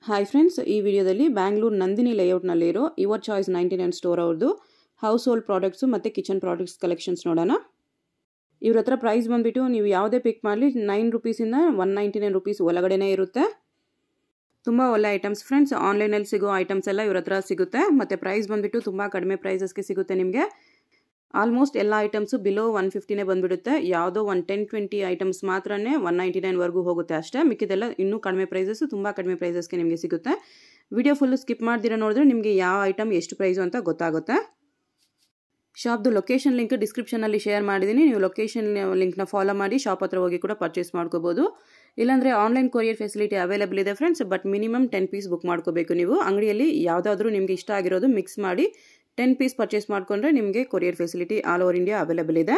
Hi friends ಈ ವಿಡಿಯೋದಲ್ಲಿ ಬ್ಯಾಂಗ್ಳೂರು ನಂದಿನಿ ಲೇಔಟ್ನಲ್ಲಿರೋ your choice ninety nine store ಅವ್ರದ್ದು ಹೌಸ್ ಹೋಲ್ಡ್ ಪ್ರಾಡಕ್ಟ್ಸು ಮತ್ತು ಕಿಚನ್ ಪ್ರಾಡಕ್ಟ್ಸ್ ಕಲೆಕ್ಷನ್ಸ್ ನೋಡೋಣ ಇವ್ರ ಹತ್ರ ಪ್ರೈಸ್ ಬಂದುಬಿಟ್ಟು ನೀವು ಯಾವುದೇ ಪಿಕ್ ಮಾಡಲಿ ನೈನ್ ರುಪೀಸಿಂದ ಒನ್ ನೈಂಟಿ ನೈನ್ ರುಪೀಸ್ ಒಳಗಡೆನೇ ಇರುತ್ತೆ ತುಂಬ ಒಳ್ಳೆ ಐಟಮ್ಸ್ ಫ್ರೆಂಡ್ಸ್ ಆನ್ಲೈನಲ್ಲಿ ಸಿಗೋ ಐಟಮ್ಸ್ ಎಲ್ಲ ಇವ್ರ ಹತ್ರ ಸಿಗುತ್ತೆ ಮತ್ತು ಪ್ರೈಸ್ ಬಂದುಬಿಟ್ಟು ತುಂಬ ಕಡಿಮೆ ಪ್ರೈಸಸ್ಗೆ ಸಿಗುತ್ತೆ ನಿಮಗೆ ಆಲ್ಮೋಸ್ಟ್ ಎಲ್ಲ ಐಟಮ್ಸು ಬಿಲೋ ಒನ್ ಫಿಫ್ಟಿನೇ ಬಂದುಬಿಡುತ್ತೆ ಯಾವುದೋ ಒನ್ ಟೆನ್ ಟ್ವೆಂಟಿ ಐಟಮ್ಸ್ ಮಾತ್ರನೇ ಒನ್ ನೈಂಟಿ ನೈನ್ವರೆಗೂ ಹೋಗುತ್ತೆ ಅಷ್ಟೇ ಮಿಕ್ಕಿದೆಲ್ಲ ಇನ್ನೂ ಕಡಿಮೆ ಪ್ರೈಸಸ್ಸು ತುಂಬ ಕಡಿಮೆ ಪ್ರೈಸಸ್ಗೆ ನಿಮಗೆ ಸಿಗುತ್ತೆ ವಿಡಿಯೋ ಫುಲ್ಲು ಸ್ಕಿಪ್ ಮಾಡ್ದಿರ ನೋಡಿದ್ರೆ ನಿಮಗೆ ಯಾವ ಐಟಮ್ ಎಷ್ಟು ಪ್ರೈಸು ಅಂತ ಗೊತ್ತಾಗುತ್ತೆ ಶಾಪ್ದು ಲೊಕೇಶನ್ ಲಿಂಕ್ ಡಿಸ್ಕ್ರಿಪ್ಷನಲ್ಲಿ ಶೇರ್ ಮಾಡಿದ್ದೀನಿ ನೀವು ಲೊಕೇಶನ್ ಲಿಂಕ್ನ ಫಾಲೋ ಮಾಡಿ ಶಾಪ್ ಹತ್ರ ಹೋಗಿ ಕೂಡ ಪರ್ಚೇಸ್ ಮಾಡ್ಕೋಬೋದು ಇಲ್ಲಾಂದರೆ ಆನ್ಲೈನ್ ಕೊರಿಯರ್ ಫೆಸಿಲಿಟಿ ಅವೈಲೇಬಲ್ ಇದೆ friends but minimum ten piece book ಮಾಡ್ಕೋಬೇಕು ನೀವು ಅಂಗಡಿಯಲ್ಲಿ ಯಾವುದಾದ್ರೂ ನಿಮಗೆ ಇಷ್ಟ ಆಗಿರೋದು ಮಿಕ್ಸ್ ಮಾಡಿ ಟೆನ್ ಪೀಸ್ ಪರ್ಚೇಸ್ ಮಾಡಿಕೊಂಡ್ರೆ ನಿಮಗೆ courier facility all over India available ಇದೆ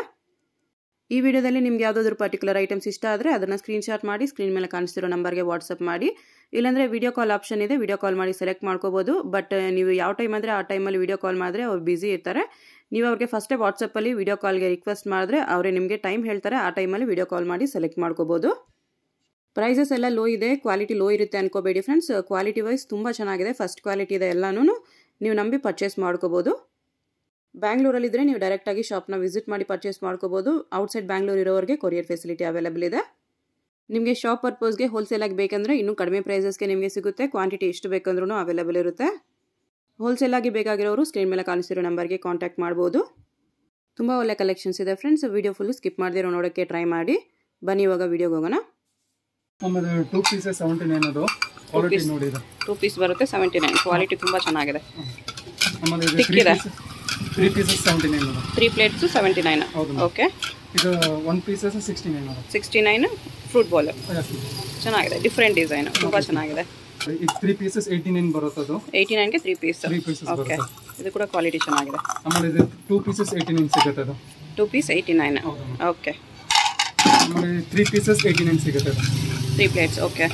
ಈ ವಿಡಿಯೋದಲ್ಲಿ ನಿಮ್ಗೆ ಯಾವುದಾದ್ರೂ ಪರ್ಟಿಕ್ಯುಲರ್ ಐಟಮ್ಸ್ ಇಷ್ಟ ಆದರೆ ಅದನ್ನು ಸ್ಕ್ರೀನ್ಶಾಟ್ ಮಾಡಿ ಸ್ಕ್ರೀನ್ ಮೇಲೆ ಕಾಣಿಸ್ತಿರೋ ನಂಬರ್ಗೆ ವಾಟ್ಸಪ್ ಮಾಡಿ ಇಲ್ಲಾಂದರೆ ವಿಡಿಯೋ ಕಾಲ್ ಆಪ್ಷನ್ ಇದೆ ವಿಡಿಯೋ ಕಾಲ್ ಮಾಡಿ ಸೆಲೆಕ್ಟ್ ಮಾಡ್ಕೋಬೋದು ಬಟ್ ನೀವು ಯಾವ ಟೈಮ್ ಅಂದರೆ ಆ ಟೈಮಲ್ಲಿ ವಿಡಿಯೋ ಕಾಲ್ ಮಾಡಿದ್ರೆ ಅವ್ರು ಬ್ಯುಸಿ ಇರ್ತಾರೆ ನೀವು ಅವ್ರಿಗೆ ಫಸ್ಟೇ ವಾಟ್ಸಪ್ಪಲ್ಲಿ ವಿಡಿಯೋ ಕಾಲ್ಗೆ ರಿಕ್ವೆಸ್ಟ್ ಮಾಡಿದ್ರೆ ಅವರೇ ನಿಮಗೆ ಟೈಮ್ ಹೇಳ್ತಾರೆ ಆ ಟೈಮಲ್ಲಿ ವಿಡಿಯೋ ಕಾಲ್ ಮಾಡಿ ಸೆಲೆಕ್ಟ್ ಮಾಡ್ಕೋಬೋದು ಪ್ರೈಸಸ್ ಎಲ್ಲ ಲೋ ಇದೆ ಕ್ವಾಲಿಟಿ ಲೋ ಇರುತ್ತೆ ಅನ್ಕೋಬೇಡಿ ಫ್ರೆಂಡ್ಸ್ ಕ್ವಾಲಿಟಿ ವೈಸ್ ತುಂಬ ಚೆನ್ನಾಗಿದೆ ಫಸ್ಟ್ ಕ್ವಾಲಿಟಿ ಇದೆ ಎಲ್ಲನೂ ನೀವು ನಂಬಿ ಪರ್ಚೇಸ್ ಮಾಡ್ಕೋಬೋದು ಬ್ಯಾಂಗ್ಳೂರಲ್ಲಿದ್ದರೆ ನೀವು ಡೈರೆಕ್ಟಾಗಿ ಶಾಪ್ನ ವಿಸಿಟ್ ಮಾಡಿ ಪರ್ಚೇಸ್ ಮಾಡ್ಕೋಬೋದು ಔಟ್ಸೈಡ್ ಬ್ಯಾಂಗ್ಳೂರ್ ಇರೋರಿಗೆ ಕೊರಿಯರ್ ಫೆಸಿಲಿಟಿ ಅವೈಲೇಬಲ್ ಇದೆ ನಿಮಗೆ ಶಾಪ್ ಪರ್ಪಸ್ಗೆ ಹೋಲ್ಸೇಲಾಗಿ ಬೇಕಂದರೆ ಇನ್ನೂ ಕಡಿಮೆ ಪ್ರೈಸಸ್ಗೆ ನಿಮಗೆ ಸಿಗುತ್ತೆ ಕ್ವಾಂಟಿಟಿ ಎಷ್ಟು ಬೇಕಂದ್ರೂ ಅವೈಲೇಬಲ್ ಇರುತ್ತೆ ಹೋಲ್ಸೇಲಾಗಿ ಬೇಕಾಗಿರೋರು ಸ್ಕ್ರೀನ್ ಮೇಲೆ ಕಾಣಿಸಿರೋ ನಂಬರ್ಗೆ ಕಾಂಟ್ಯಾಕ್ಟ್ ಮಾಡ್ಬೋದು ತುಂಬ ಒಳ್ಳೆ ಕಲೆಕ್ಷನ್ಸ್ ಇದೆ ಫ್ರೆಂಡ್ಸ್ ವಿಡಿಯೋ ಫುಲ್ಲು ಸ್ಕಿಪ್ ಮಾಡದಿರೋ ನೋಡೋಕ್ಕೆ ಟ್ರೈ ಮಾಡಿ ಬನ್ನಿ ಇವಾಗ ವಿಡಿಯೋಗೆ ಹೋಗೋಣ ಆಮೇಲೆ ಟೂ ಪೀಸಸ್ ಸೆವೆಂಟಿ ನೈನ್ ಅದು ಕ್ವಾಲಿಟಿ ನೋಡಿ ಇದು ಟೂ ಪೀಸ್ ಬರುತ್ತೆ ಸೆವೆಂಟಿ ನೈನ್ ಕ್ವಾಲಿಟಿ ತುಂಬ ಚೆನ್ನಾಗಿದೆ ಆಮೇಲೆ ಇದು Thick ತ್ರೀ ಇದೆ. ತ್ರೀ ಪೀಸಸ್ ಸೆವೆಂಟಿ ನೈನ್ ಅದು ತ್ರೀ ಪ್ಲೇಟ್ಸು ಸೆವೆಂಟಿ ನೈನ್ ಹೌದು ಓಕೆ ಇದು ಒನ್ ಪೀಸಸ್ ಸಿಕ್ಸ್ಟಿ ನೈನ್ ಅದು sixty nine fruit ball Yes. ಚೆನ್ನಾಗಿದೆ ಡಿಫ್ರೆಂಟ್ ಡಿಸೈನ್ ತುಂಬ ಚೆನ್ನಾಗಿದೆ ಇದು ತ್ರೀ ಪೀಸಸ್ ಏಯ್ಟಿ ನೈನ್ ಬರುತ್ತೆ ಅದು ಏಯ್ಟಿ ನೈನ್ಗೆ three piece three pieces okay ಬರುತ್ತೆ ಇದು ಕೂಡ ಕ್ವಾಲಿಟಿ ಚೆನ್ನಾಗಿದೆ ಆಮೇಲೆ ಇದು ಟೂ ಪೀಸಸ್ ಏಯ್ಟಿ ನೈನ್ ಸಿಗುತ್ತೆ ಅದು ಟೂ ಪೀಸ್ ಏಯ್ಟಿ ನೈನ್ ಹೌದು ಓಕೆ ಆಮೇಲೆ ತ್ರೀ ಪೀಸಸ್ ಏಯ್ಟಿ ನೈನ್ ಸಿಗುತ್ತೆ ಅದು ತ್ರೀ ಪ್ಲೇಟ್ಸ್ ಓಕೆ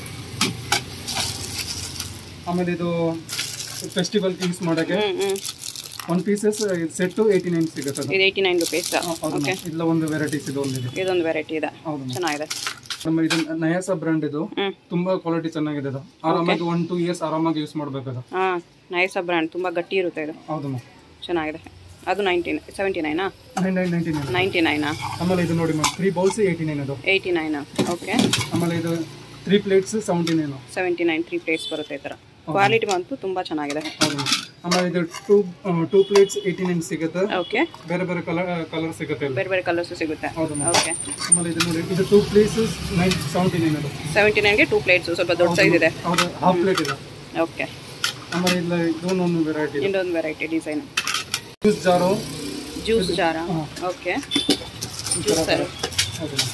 ಆಮೇಲೆ ಇದು ಫೆಸ್ಟಿವಲ್ ಯೂಸ್ ಮಾಡೋಕ್ಕೆ ಹ್ಞೂ ಹ್ಞೂ one pieces set eighty nine ಸಿಗುತ್ತೆ ಅದು ಇದು ಏಯ್ಟಿ ನೈನ್ ರುಪೀಸ್ ಆ, ಹೌದು ಓಕೆ ಇಲ್ಲ ಒಂದು ವೆರೈಟೀಸ್ ಇದು ಒಂದಿದೆ ಇದೊಂದು ವೆರೈಟಿ ಇದೆ ಹೌದು ma'am. ಚೆನ್ನಾಗಿದೆ ಆಮೇಲೆ ಇದು ನಯಾಸ ಬ್ರ್ಯಾಂಡ್ ಇದು ಹ್ಞೂ ತುಂಬಾ ಕ್ವಾಲಿಟಿ ಚೆನ್ನಾಗಿದೆ ಇದು ಆರಾಮಾಗಿ ಒನ್ ಟೂ ಇಯರ್ಸ್ ಆರಾಮಾಗಿ ಯೂಸ್ ಮಾಡ್ಬೇಕು ಅದು ಹಾಂ ನೈಸ ಬ್ರ್ಯಾಂಡ್ ತುಂಬ ಗಟ್ಟಿ ಇರುತ್ತೆ ಇದು ಹೌದು ಮ್ಯಾಮ್ ಚೆನ್ನಾಗಿದೆ ಅದು ನೈನ್ಟೀನ್ ಸೆವೆಂಟಿ ನೈನಾ nine nine ninety nine ninety ನೈನಾ ಆಮೇಲೆ ಇದು ನೋಡಿ ma'am three bowls eighty nine ಅದು ಏಯ್ಟಿ ನೈನಾ ಓಕೆ ಆಮೇಲೆ ಇದು three plates seventy nine seventy nine three plates ಬರುತ್ತೆ ಈ ಥರ ಕ್ವಾಲಿಟಿ ಅಂತೂ ತುಂಬ ಚೆನ್ನಾಗಿದೆ ಹೌದು ma'am. ಆಮೇಲೆ ಇದು two two plates eighty nine ಸಿಗುತ್ತೆ ಓಕೆ ಬೇರೆ ಬೇರೆ ಕಲರ್ ಕಲರ್ ಸಿಗುತ್ತೆ ಇಲ್ಲಿ. ಬೇರೆ ಬೇರೆ ಕಲರ್ಸು ಸಿಗುತ್ತೆ ಹೌದು ಮ್ಯಾಮ್ ಓಕೆ ಆಮೇಲೆ ಇದು ನೋಡಿ ಇದು two pieces nine seventy nine ಅದು ಸೆವೆಂಟಿ ನೈನ್ಗೆ ಟೂ ಪ್ಲೇಟ್ಸು ಸ್ವಲ್ಪ ದೊಡ್ಡ ಸೈಜ್ ಇದೆ ಹೌದು ಹಾಫ್ ಪ್ಲೇಟ್ ಇದೆ ಓಕೆ ಆಮೇಲೆ ಇಲ್ಲ ಇದೊಂದು ವೆರೈಟಿ ಇದೆ ಇನ್ನೊಂದು variety design juice jar juice ಜಾರ ಹಾಂ. ಓಕೆ ಈ ಥರ ಜ್ಯೂಸರ್ ಬರುತ್ತೆ. ಹೌದು ma'am.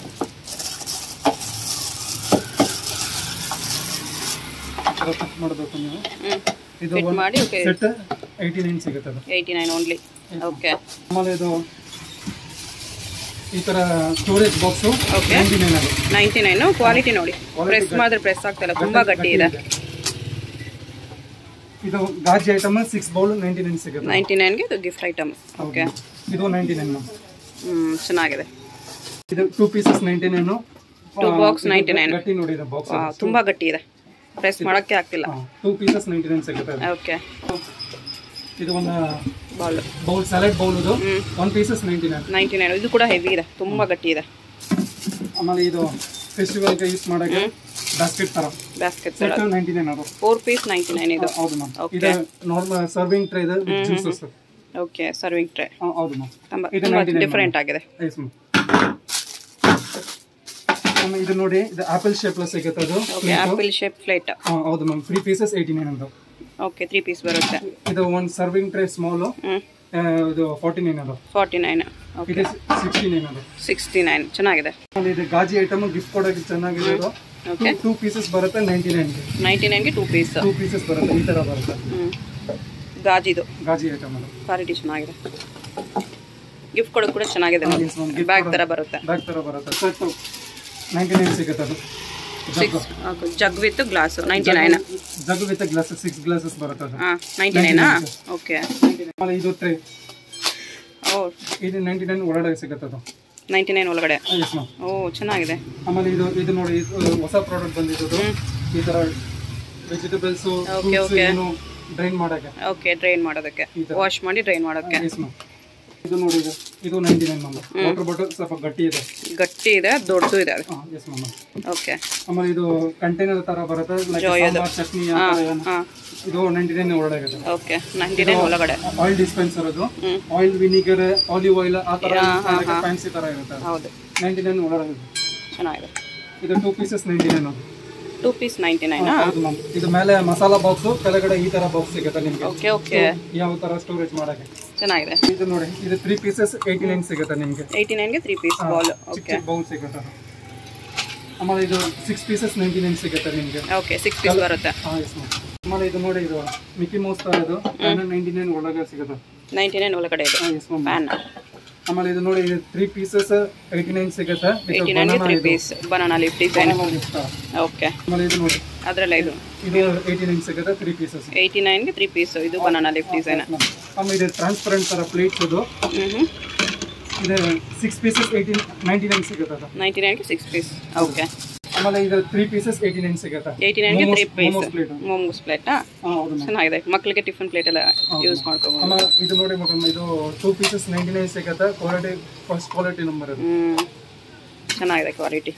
ಈ ಥರ cut ಮಾಡಬೇಕು ನೀವು ಹ್ಞೂ ಇದು ಫಿಟ್ ಒಂದು ಮಾಡಿ ಓಕೆ ಸೆಟ್ ಏಯ್ಟಿ ನೈನ್ ಸಿಗುತ್ತೆ ಅದು ಏಯ್ಟಿ ನೈನ್ ಓನ್ಲಿ ಓಕೆ ಆಮೇಲೆ ಇದು ಈ ಥರ storage box Okay. Ninety nine ಅದು ನೈಂಟಿ ನೈನು ಕ್ವಾಲಿಟಿ ನೋಡಿ ಪ್ರೆಸ್ ಮಾಡಿದ್ರೆ ಪ್ರೆಸ್ ಆಗ್ತಾಯಿಲ್ಲ ತುಂಬ ಗಟ್ಟಿ ಇದೆ ಇದು ಗಾಜಿ item six bowl ninety nine ಸಿಗುತ್ತೆ ನೈಂಟಿ ನೈನ್ಗೆ ಇದು ಗಿಫ್ಟ್ ಐಟಮ್ ಓಕೆ ಇದು ನೈಂಟಿ ನೈನ್ ಹ್ಞೂ ಚೆನ್ನಾಗಿದೆ ಇದು two pieces ninety nine Two box 99. ಗಟ್ಟಿ ನೋಡಿ ಇದು ಬಾಕ್ಸ್ ಆ, ತುಂಬ ಗಟ್ಟಿ ಇದೆ ಪ್ರೆಸ್ ಮಾಡೋಕ್ಕೆ ಆಗ್ತಿಲ್ಲ ಟೂ ಪೀಸಸ್ ನೈಂಟಿ ನೈನ್ ಸಿಗುತ್ತೆ ಅದು. ಓಕೆ ಇದು ಒಂದು ಬಾಲ್ ಬೌಲ್ ಸ್ಯಾಲೆಡ್ ಬೌಲ್ ಇದು ಹ್ಞೂ one pieces ninety nine ninety nine ಇದು ಕೂಡ ಹೆವಿ ಇದೆ ತುಂಬ ಗಟ್ಟಿ ಇದೆ ಆಮೇಲೆ ಇದು ಫೆಸ್ಟಿವಲ್ಗೆ ಯೂಸ್ ಮಾಡೋಕ್ಕೆ ಬಾಸ್ಕೆಟ್ ಥರ ಬ್ಯಾಸ್ಕೆಟ್ ಸೆಟ್ ನೈಂಟಿ ನೈನ್ ಅದು ಫೋರ್ ಪೀಸ್ ನೈಂಟಿ ನೈನ್ ಇದು ಹೌದು ಮ್ಯಾಮ್ Okay. ಇದು ನಾರ್ಮಲ್ ಸರ್ವಿಂಗ್ ಟ್ರೇ ಇದೆ ಜ್ಯೂಸಸ್ ಓಕೆ ಸರ್ವಿಂಗ್ ಟ್ರೇ ಹೌದು ಮ್ಯಾಮ್ ತುಂಬ ಇದು ತುಂಬ 99 ಡಿಫ್ರೆಂಟ್ ಆಗಿದೆ ಎಸ್ ಮ್ಯಾಮ್ ಆಮೇಲೆ ಇದು ನೋಡಿ ಇದು ಆಪಲ್ ಶೇಪ್ ಸಿಗುತ್ತೆ ಅದು ಓಕೆ ಆಪಲ್ ಶೇಪ್ ಪ್ಲೇಟ್ ಆ, ಹೌದು ma'am three pieces eighty nine ಅದು ಓಕೆ ತ್ರೀ ಪೀಸ್ ಬರುತ್ತೆ ಇದು ಒಂದು ಸರ್ವಿಂಗ್ ಟ್ರೇ ಸ್ಮಾಲು ಹ್ಞೂ ಇದು ಫಾರ್ಟಿ ನೈನ್ ಅದು ಫಾರ್ಟಿ ನೈನ್ ಓಕೆ ಇದು ಸಿಕ್ಸ್ಟಿ ನೈನ್ ಅದು ಸಿಕ್ಸ್ಟಿ ನೈನ್ ಚೆನ್ನಾಗಿದೆ ಆಮೇಲೆ ಇದು ಗಾಜಿ ಐಟಮ್ ಗಿಫ್ಟ್ ಕೊಡೋಕೆ ಚೆನ್ನಾಗಿದೆ ಇದು ಓಕೆ ಟೂ ಪೀಸಸ್ ಬರುತ್ತೆ ನೈಂಟಿ ನೈನ್ಗೆ ನೈಂಟಿ ನೈನ್ಗೆ ಟೂ ಪೀಸ್ ಟೂ ಪೀಸಸ್ ಬರುತ್ತೆ ಈ ಥರ ಬರುತ್ತೆ ಹ್ಞೂ ಗಾಜಿದು ಗಾಜಿ ಐಟಮ್ ಅದು ಕ್ವಾಲಿಟಿ ಚೆನ್ನಾಗಿದೆ ಗಿಫ್ಟ್ ಕೊಡೋದು ಕೂಡ ಚೆನ್ನಾಗಿದೆ ನೋಡಿ Yes, ma'am. Gift ಬ್ಯಾಗ್ ಕೊಡೋದು. ಥರ ಬರುತ್ತೆ ಬ್ಯಾಗ್ ಥರ ಬರುತ್ತೆ ಸೆಟ್ ನೈಂಟಿ ನೈನ್ ಸಿಗುತ್ತೆ ಅದು six jug with glass ninety nine jug with glass six glasses ಬರುತ್ತೆ ಅದು ಹಾಂ ನೈಂಟಿ ನೈನಾ ಓಕೆ ಆಮೇಲೆ ಇದು ಟ್ರೇ ಓ ಇದು ನೈಂಟಿ ನೈನ್ ಒಳಗಡೆ ಸಿಗುತ್ತೆ ಅದು ನೈಂಟಿ ನೈನ್ ಒಳಗಡೆ ಎಸ್ ಮ್ಯಾಮ್ ಓ ಚೆನ್ನಾಗಿದೆ ಆಮೇಲೆ ಇದು ಇದು ನೋಡಿ ಇದು ಹೊಸ ಪ್ರಾಡಕ್ಟ್ ಬಂದಿದ್ದು ಈ ಥರ ವೆಜಿಟೇಬಲ್ಸ್ Okay, okay. ಏನು ಡ್ರೈನ್ ಮಾಡಕ್ಕೆ ಓಕೆ ಡ್ರೈನ್ ಮಾಡೋದಕ್ಕೆ ಈ ಥರ. ವಾಶ್ ಮಾಡಿ ಡ್ರೈನ್ ಮಾಡೋದಕ್ಕೆ ಎಸ್ ಮ್ಯಾಮ್ ಇದು ನೋಡಿ ಇದು ಇದು ninety nine ma'am water bottle ಸ್ವಲ್ಪ ಗಟ್ಟಿ ಇದೆ ಗಟ್ಟಿ ಇದೆ ದೊಡ್ಡದು ಇದೆ ಅದು ಹಾಂ ಎಸ್ ಮ್ಯಾಮ್ ಓಕೆ ಆಮೇಲೆ ಇದು ಕಂಟೈನರ್ ತರ ಬರುತ್ತೆ ಲೈಕ್ Joy ಅದು. ಸಾಂಬಾರ್ ಚಟ್ನಿ ಆ ಥರ ಏನು. ಹಾಂ ಇದು ನೈಂಟಿ ನೈನ್ ಒಳಗಡೆ ಇದೆ ಓಕೆ ನೈಂಟಿ ನೈನ್ ಒಳಗಡೆ ಆಯಿಲ್ ಡಿಸ್ಪೆನ್ಸರ್ ಅದು ಹ್ಮ್. ಆಯಿಲ್ ವಿನಿಗರ್ ಆಲಿವ್ ಆಯಿಲ್ ಆ ಥರ ಹಾ, ಹಾ, ಹಾ. ಫ್ಯಾನ್ಸಿ ಥರ ಇರುತ್ತೆ ಹೌದು ನೈಂಟಿ ನೈನ್ ಒಳಗಡೆ ಇದೆ ಚೆನ್ನಾಗಿದೆ ಇದು two pieces ninety nine two piece ninety ನೈನಾ ಹೌದು ಮ್ಯಾಮ್ ಇದು ಮೇಲೆ ಮಸಾಲಾ ಬಾಕ್ಸ್ ಕೆಳಗಡೆ ಈ ತರ ಬಾಕ್ಸ್ ಸಿಗುತ್ತೆ ನಿಮಗೆ ಓಕೆ ಓಕೆ ಯಾವ ತರ ಸ್ಟೋರೇಜ್ ಮಾಡಕ್ಕೆ ಚೆನ್ನಾಗಿದೆ ಇದು ನೋಡಿ ಇದು ತ್ರೀ ಪೀಸಸ್ ಏಯ್ಟಿ ನೈನ್ ಸಿಗುತ್ತೆ ನಿಮಗೆ ಏಯ್ಟಿ ನೈನ್ಗೆ ತ್ರೀ ಪೀಸ್ ಬಾಲ್ ಚಿಕ್ಕ ಓಕೆ ಚಿಕ್ಕ ಬೌಲ್ ಸಿಗುತ್ತೆ ಆಮೇಲೆ ಇದು ಸಿಕ್ಸ್ ಪೀಸಸ್ ನೈಂಟಿ ನೈನ್ ಸಿಗುತ್ತೆ ನಿಮಗೆ ಓಕೆ ಸಿಕ್ಸ್ ಪೀಸ್ ಬರುತ್ತೆ ಹಾಂ ಎಸ್ ಮ್ಯಾಮ್ ಆಮೇಲೆ ಇದು ನೋಡಿ ಇದು ಮಿಕ್ಕಿ ಮೌಸ್ ತರ ಇದು ನೈಂಟಿ ನೈನ್ ಒಳಗೆ ಸಿಗುತ್ತೆ ನೈಂಟಿ ನೈನ್ ಒಳಗಡೆ ಇದೆ ಹಾಂ ಎಸ್ ಮ್ಯಾಮ್ ಪ್ಯಾನ್ ಆಮೇಲೆ ಇದು ನೋಡಿ ಇದು ತ್ರೀ ಪೀಸಸ್ ಏಯ್ಟಿ ನೈನ್ ಸಿಗುತ್ತೆ ಏಯ್ಟಿ ನೈನ್ಗೆ three piece banana leaf design okay ಆಮೇಲೆ ಇದು ನೋಡಿ ಅದರಲ್ಲ ಇದು ಇದು ಏಯ್ಟಿ ನೈನ್ ಸಿಗುತ್ತೆ ತ್ರೀ ಪೀಸಸ್ ಏಯ್ಟಿ ನೈನ್ಗೆ ತ್ರೀ ಪೀಸ್ ಇದು ಬನಾನಾ ಲೀಫ್ ಡಿಸೈನ್ ಆಮೇಲೆ ಇದು ಟ್ರಾನ್ಸ್ಪರೆಂಟ್ ಥರ ಪ್ಲೇಟ್ಸ್ ಇದು ಹ್ಞೂ ಹ್ಞೂ ಇದು six pieces eighteen ninety nine ಸಿಗುತ್ತೆ ಅದು ನೈಂಟಿ ನೈನ್ಗೆ ಸಿಕ್ಸ್ ಪೀಸ್ ಓಕೆ ಆಮೇಲೆ ಇದು ತ್ರೀ ಪೀಸಸ್ ಏಯ್ಟಿ ನೈನ್ ಸಿಗುತ್ತೆ ಏಯ್ಟಿ ನೈನ್ಗೆ three piece momos plate momos ಪ್ಲೇಟಾ ಹಾಂ ಹೌದು ಮ್ಯಾಮ್ ಚೆನ್ನಾಗಿದೆ ಮಕ್ಕಳಿಗೆ ಟಿಫನ್ ಪ್ಲೇಟ್ ಎಲ್ಲ ಯೂಸ್ ಮಾಡ್ಕೋಬೋದು ಆಮೇಲೆ ಇದು ನೋಡಿ ಮೇಡಮ್ ಇದು ಟೂ ಪೀಸಸ್ ನೈಂಟಿ ನೈನ್ ಸಿಗುತ್ತೆ ಕ್ವಾಲಿಟಿ ಫಸ್ಟ್ ಕ್ವಾಲಿಟಿ ನಂಬರ್ ಅದು ಹ್ಞೂ ಚೆನ್ನಾಗಿದೆ ಕ್ವಾಲಿಟಿ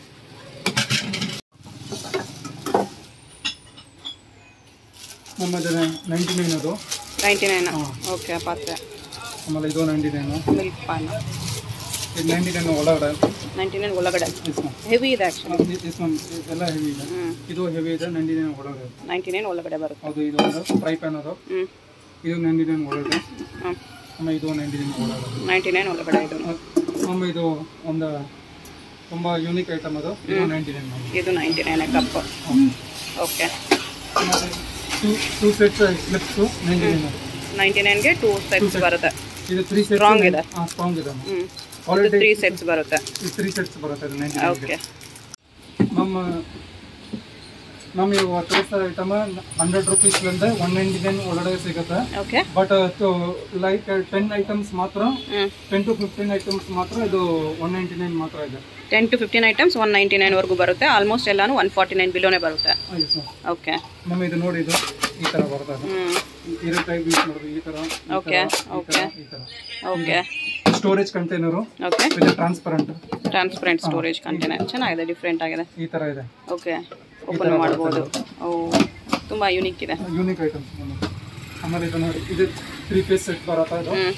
ನಮ್ಮದು ನೈಂಟಿ ನೈನ್ ಅದು ನೈಂಟಿ ನೈನ್ ಹಾಂ. ಓಕೆ ಪಾತ್ರೆ ಆಮೇಲೆ ಇದು ನೈಂಟಿ ನೈನು ಮಿಲ್ಕ್ ಪಾನ್ ಇದು ನೈಂಟಿ ನೈನ್ ಒಳಗಡೆ ನೈಂಟಿ ನೈನ್ ಒಳಗಡೆ ಎಸ್ ಮ್ಯಾಮ್ ಹೆವಿ ಇದೆ ಆ್ಯಕ್ಚುಲಿ ಎಸ್ ಮ್ಯಾಮ್ ಎಲ್ಲ ಹೆವಿ ಇದೆ ಹ್ಞೂ ಇದು ಹೆವಿ ಇದೆ ನೈಂಟಿ ನೈನ್ ಒಳಗಡೆ ನೈಂಟಿ ನೈನ್ ಒಳಗಡೆ ಬರುತ್ತೆ ಅದು ಇದು ಒಂದು ಫ್ರೈ ಪ್ಯಾನ್ ಅದು ಹ್ಞೂ ಇದು ನೈಂಟಿ ನೈನ್ ಒಳಗಡೆ ಹ್ಞೂ ಆಮೇಲೆ ಇದು ನೈಂಟಿ ನೈನ್ ಒಳಗಡೆ ನೈಂಟಿ ನೈನ್ ಒಳಗಡೆ ಇದು ಆಮೇಲೆ ಇದು ಒಂದು ತುಂಬ ಯೂನಿಕ್ ಐಟಮ್ ಅದು ಇದು ನೈಂಟಿ ನೈನ್ ಇದು ನೈಂಟಿ ನೈನ್ ಕಪ್ ಓಕೆ ಆಮೇಲೆ two two sets clips ninety nine ninety ನೈನ್ಗೆ ಟೂ ಸೆಟ್ಸ್ ಬರುತ್ತೆ ಇದು ತ್ರೀ ಸೆಟ್ಸ್ Strong ಇದೆ. ಹಾಂ ಸ್ಟ್ರಾಂಗ್ ಇದೆ ಹ್ಞೂ ಕ್ವಾಲಿಟಿ ತ್ರೀ ಸೆಟ್ಸ್ ಬರುತ್ತೆ ಈ ತ್ರೀ ಸೆಟ್ಸ್ ಬರುತ್ತೆ ಅದು ನೈಂಟಿ ಓಕೆ ನಮ್ಮ ನಮ್ಮ ಇವಾಗ ತೋರಿಸೋ ಐಟಮ್ ಹಂಡ್ರೆಡ್ ರುಪೀಸ್ಲಿಂದ ಒನ್ ನೈಂಟಿ ನೈನ್ ಒಳಗಡೆ ಸಿಗುತ್ತೆ okay but like ten items ಮಾತ್ರ ಹ್ಞೂ ಟೆನ್ ಟು ಫಿಫ್ಟೀನ್ ಐಟಮ್ಸ್ ಮಾತ್ರ ಇದು ಒನ್ ನೈಂಟಿ ನೈನ್ ಮಾತ್ರ ಇದೆ ten to fifteen items one ninety ನೈನ್ವರೆಗೂ ಬರುತ್ತೆ ಆಲ್ಮೋಸ್ಟ್ ಎಲ್ಲಾನು ಒನ್ ಫಾರ್ಟಿ ನೈನ್ ಬಿಲೋನೇ ಬರುತ್ತೆ ಎಸ್ ಮ್ಯಾಮ್ ಓಕೆ ನಮ್ಮ ಇದು ನೋಡಿ ಇದು ಈ ಥರ ಬರ್ತದೆ ಹ್ಞೂ ಇರೋ ಟೈಪ್ ಯೂಸ್ ಮಾಡೋದು ಈ ಥರ ಈ ಥರ, Okay, ಈ ಥರ ಈ ಥರ okay storage container okay with transparent transparent storage container ಚೆನ್ನಾಗಿದೆ ಡಿಫ್ರೆಂಟ್ ಆಗಿದೆ ಈ ಥರ ಇದೆ ಓಕೆ ಓಪನ್ ಮಾಡ್ಬೋದು ಓ ತುಂಬ ಯೂನಿಕ್ ಇದೆ ಯೂನಿಕ್ ಐಟಮ್ಸ್ ಆಮೇಲೆ ಇದು ನೋಡಿ ಇದು ತ್ರೀ ಪೀಸ್ ಸೆಟ್ ಬರತ್ತಾ ಇದು ಹ್ಞೂ